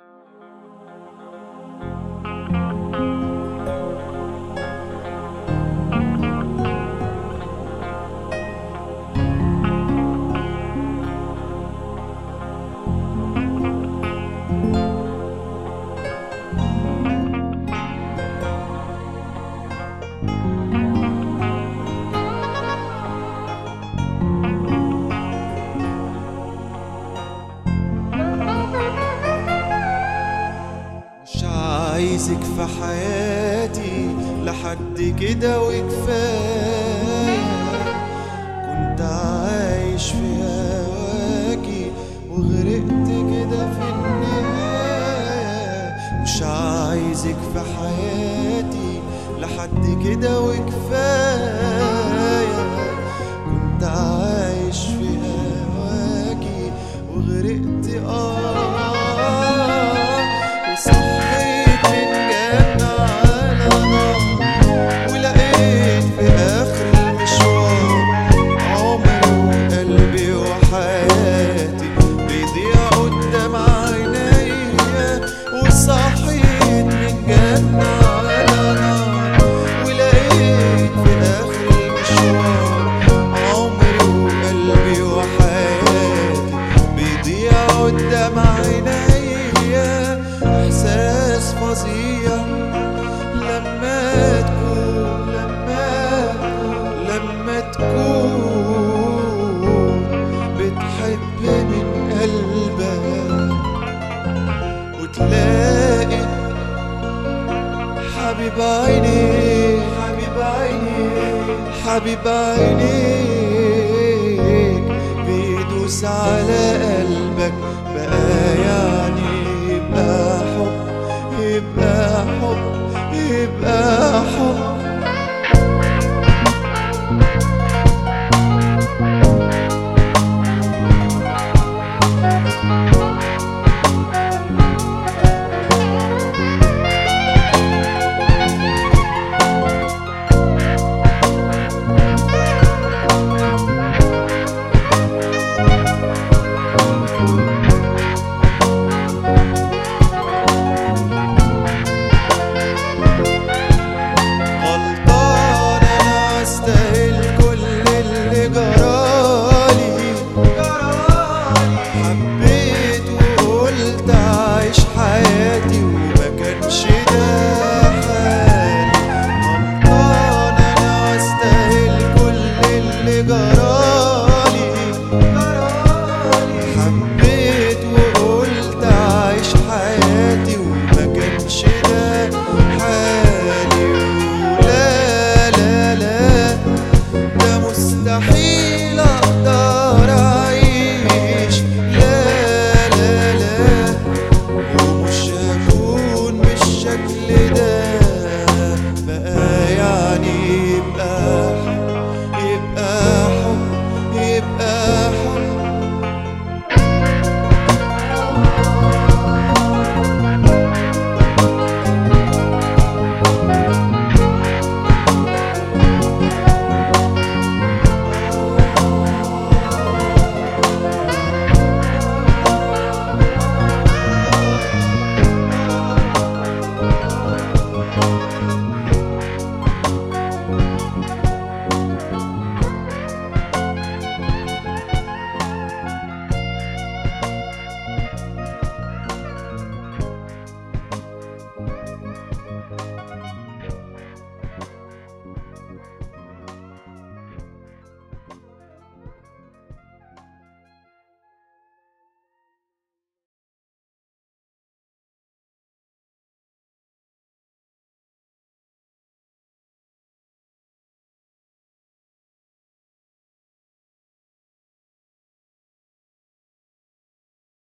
مش عايزك في حياتي لحد كده وكفاية كنت عايش في هواكي وغرقت كده في النهاية مش عايزك في حياتي لحد كده وكفاية كنت عايش في هواكي وغرقت اه وصحيت من جنة على نار ولقيت في آخر المشوار عمري وقلبي وحياتي بيضيع قدام عينيا وصحيت من جنة على نار ولقيت في آخر المشوار عمري وقلبي وحياتي بيضيع قدام عينيا إحساس فظيع لما تكون لما لما تكون بتحب من قلبك وتلاقي حبيب عينيك حبيب عينيك حبيب عينيك بيدوس على قلبك بقى يعني يبقى حب يبقى حب يبقى حب غلطان انا استاهل كل اللي جرالي حبيت وقلت